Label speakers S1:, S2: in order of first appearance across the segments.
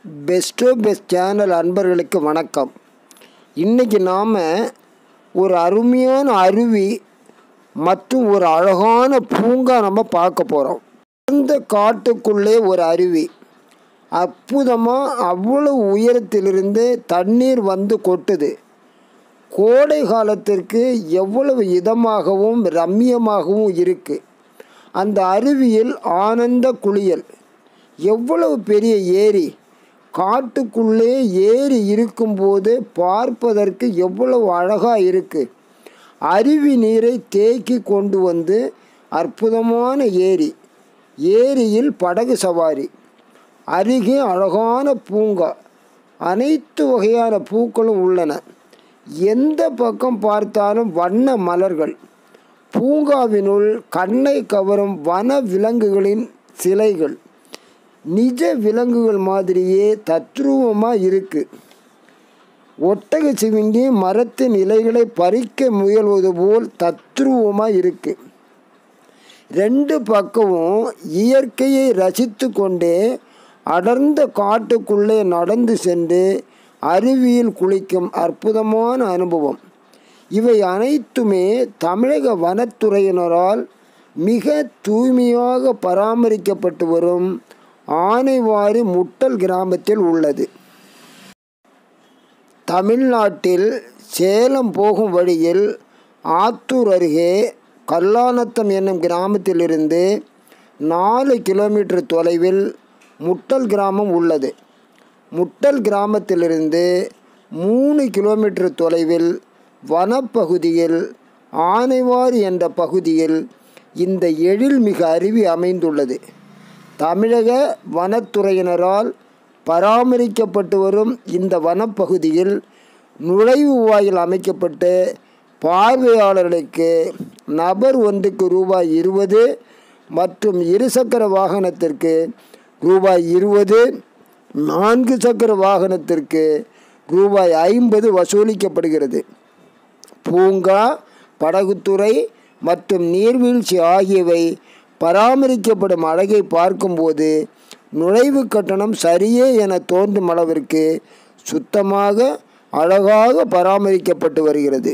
S1: பெஸ்ட்டோ best channel அன்பர்களுக்கு வணக்கம் இன்றைக்கி நாம் ஒரு அருமையான அருவி மற்றும் ஒரு அழகான பூங்கா நம்ம பார்க்க போகிறோம் இந்த காட்டுக்குள்ளே ஒரு அருவி அற்புதமாக அவ்வளவு உயரத்திலிருந்து தண்ணீர் வந்து கொட்டுது கோடை காலத்திற்கு எவ்வளவு இதமாகவும் ரம்மியமாகவும் இருக்குது அந்த அருவியில் ஆனந்த குளியல் எவ்வளவு பெரிய ஏரி காட்டுக்குள்ளே ஏரி இருக்கும்போது பார்ப்பதற்கு எவ்வளவு அழகாக இருக்குது அருவி நீரை தேக்கி கொண்டு வந்து அற்புதமான ஏரி ஏரியில் படகு சவாரி அருகே அழகான பூங்கா அனைத்து வகையான பூக்களும் உள்ளன எந்த பக்கம் பார்த்தாலும் வண்ண மலர்கள் பூங்காவினுள் கண்ணை கவரும் வன விலங்குகளின் சிலைகள் நிஜ விலங்குகள் மாதிரியே தத்ரூபமாக இருக்குது ஒட்டக சிவிங்கி மரத்தின் இலைகளை பறிக்க முயல்வது போல் தத்ரூபமாக இருக்குது ரெண்டு பக்கமும் இயற்கையை ரசித்து கொண்டே அடர்ந்த காட்டுக்குள்ளே நடந்து சென்று அருவியில் குளிக்கும் அற்புதமான அனுபவம் இவை அனைத்துமே தமிழக வனத்துறையினரால் மிக தூய்மையாக பராமரிக்கப்பட்டு வரும் ஆனைவாரி முட்டல் கிராமத்தில் உள்ளது தமிழ்நாட்டில் சேலம் போகும் வழியில் ஆத்தூர் அருகே கல்லானத்தம் என்னும் கிராமத்திலிருந்து நாலு கிலோமீட்டர் தொலைவில் முட்டல் கிராமம் உள்ளது முட்டல் கிராமத்திலிருந்து மூணு கிலோமீட்டர் தொலைவில் வனப்பகுதியில் ஆனைவாரி என்ற பகுதியில் இந்த எழில்மிகு அருவி அமைந்துள்ளது தமிழக வனத்துறையினரால் பராமரிக்கப்பட்டு வரும் இந்த வனப்பகுதியில் நுழைவு வாயில் அமைக்கப்பட்டு பார்வையாளர்களுக்கு நபர் ஒன்றுக்கு ரூபாய் இருபது மற்றும் இருசக்கர வாகனத்திற்கு ரூபாய் இருபது நான்கு சக்கர வாகனத்திற்கு ரூபாய் ஐம்பது வசூலிக்கப்படுகிறது பூங்கா படகுத்துறை மற்றும் நீர்வீழ்ச்சி ஆகியவை பராமரிக்கப்படும் அழகை பார்க்கும்போது நுழைவு கட்டணம் சரியே என தோன்றும் அளவிற்கு சுத்தமாக அழகாக பராமரிக்கப்பட்டு வருகிறது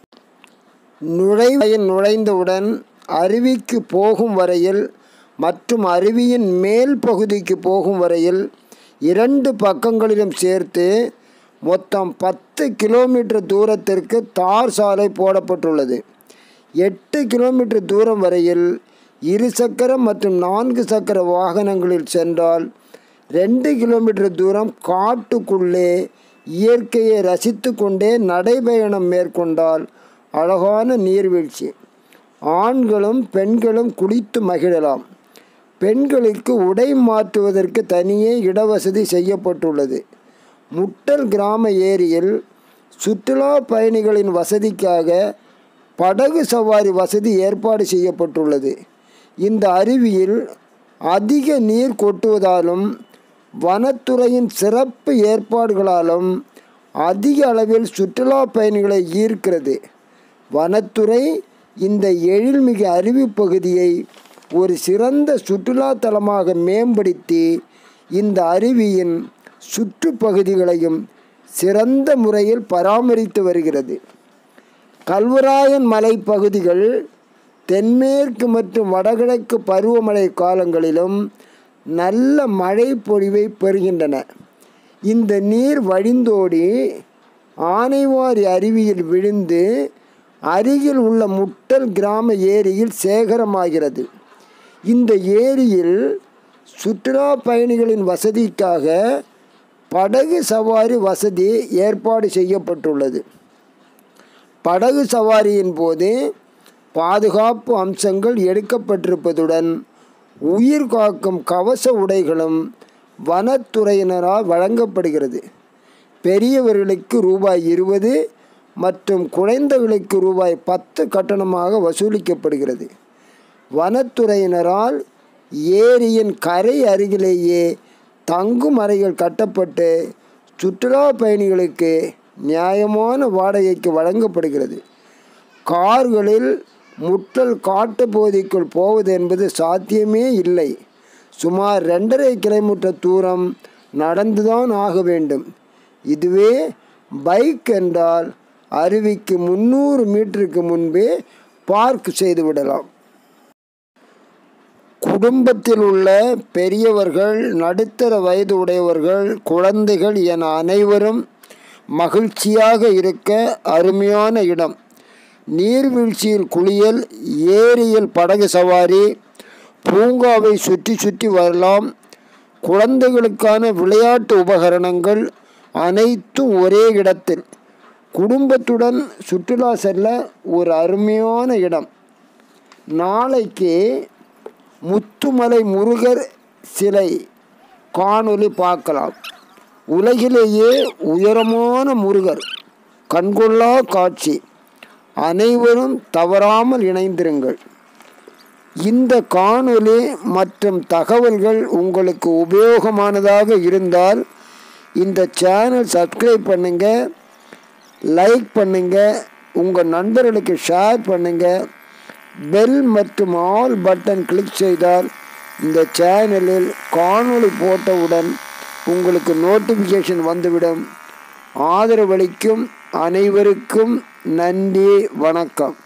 S1: நுழைவையில் நுழைந்தவுடன் அருவிக்கு போகும் வரையில் மற்றும் அருவியின் மேல் பகுதிக்கு போகும் வரையில் இரண்டு பக்கங்களிலும் சேர்த்து மொத்தம் பத்து கிலோமீட்டர் தூரத்திற்கு தார் சாலை போடப்பட்டுள்ளது எட்டு கிலோமீட்டர் தூரம் வரையில் இரு சக்கர மற்றும் நான்கு சக்கர வாகனங்களில் சென்றால் ரெண்டு கிலோமீட்டர் தூரம் காட்டுக்குள்ளே இயற்கையை ரசித்து கொண்டே நடைபயணம் மேற்கொண்டால் அழகான நீர்வீழ்ச்சி ஆண்களும் பெண்களும் குளித்து மகிழலாம் பெண்களுக்கு உடை மாற்றுவதற்கு தனியே இடவசதி செய்யப்பட்டுள்ளது முட்டல் கிராம ஏரியில் சுற்றுலா பயணிகளின் வசதிக்காக படகு சவாரி வசதி ஏற்பாடு செய்யப்பட்டுள்ளது இந்த அருவியில் அதிக நீர் கொட்டுவதாலும் வனத்துறையின் சிறப்பு ஏற்பாடுகளாலும் அதிக அளவில் சுற்றுலா பயணிகளை ஈர்க்கிறது வனத்துறை இந்த எழில்மிகு அருவி பகுதியை ஒரு சிறந்த சுற்றுலா தலமாக மேம்படுத்தி இந்த அருவியின் சுற்றுப்பகுதிகளையும் சிறந்த முறையில் பராமரித்து வருகிறது கல்வராயன் மலை பகுதிகள் தென்மேற்கு மற்றும் வடகிழக்கு பருவமழை காலங்களிலும் நல்ல மழை பொழிவை பெறுகின்றன இந்த நீர் வழிந்தோடி ஆனைவாரி அருவியில் விழுந்து அருகில் உள்ள முட்டல் கிராம ஏரியில் சேகரமாகிறது இந்த ஏரியில் சுற்றுலா பயணிகளின் வசதிக்காக படகு சவாரி வசதி ஏற்பாடு செய்யப்பட்டுள்ளது படகு சவாரியின் போது பாதுகாப்பு அம்சங்கள் எடுக்கப்பட்டிருப்பதுடன் உயிர் காக்கும் கவச உடைகளும் வனத்துறையினரால் வழங்கப்படுகிறது பெரியவர்களுக்கு ரூபாய் இருபது மற்றும் குழந்தைகளுக்கு ரூபாய் பத்து கட்டணமாக வசூலிக்கப்படுகிறது வனத்துறையினரால் ஏரியின் கரை அருகிலேயே தங்கும் அறைகள் கட்டப்பட்டு சுற்றுலா பயணிகளுக்கு நியாயமான வாடகைக்கு வழங்கப்படுகிறது கார்களில் முட்டல் காட்டு பகுதிக்குள் போவது என்பது சாத்தியமே இல்லை சுமார் ரெண்டரை கிலோமீட்டர் தூரம் நடந்துதான் ஆக வேண்டும் இதுவே பைக் என்றால் அருவிக்கு முந்நூறு மீட்டருக்கு முன்பே பார்க் செய்து விடலாம் குடும்பத்தில் உள்ள பெரியவர்கள் நடுத்தர வயது உடையவர்கள் குழந்தைகள் என அனைவரும் மகிழ்ச்சியாக இருக்க அருமையான இடம் நீர்வீழ்ச்சியில் குளியல் ஏரியில் படகு சவாரி பூங்காவை சுற்றி சுற்றி வரலாம் குழந்தைகளுக்கான விளையாட்டு உபகரணங்கள் அனைத்தும் ஒரே இடத்தில் குடும்பத்துடன் சுற்றுலா செல்ல ஒரு அருமையான இடம் நாளைக்கு முத்துமலை முருகர் சிலை காணொளி பார்க்கலாம் உலகிலேயே உயரமான முருகர் கண்கொள்ளா காட்சி அனைவரும் தவறாமல் இணைந்திருங்கள் இந்த காணொளி மற்றும் தகவல்கள் உங்களுக்கு உபயோகமானதாக இருந்தால் இந்த சேனல் சப்ஸ்கிரைப் பண்ணுங்கள் லைக் பண்ணுங்கள் உங்கள் நண்பர்களுக்கு ஷேர் பண்ணுங்கள் பெல் மற்றும் ஆல் பட்டன் கிளிக் செய்தால் இந்த சேனலில் காணொளி போட்டவுடன் உங்களுக்கு நோட்டிஃபிகேஷன் வந்துவிடும் ஆதரவளிக்கும் அனைவருக்கும் நன்றி வணக்கம்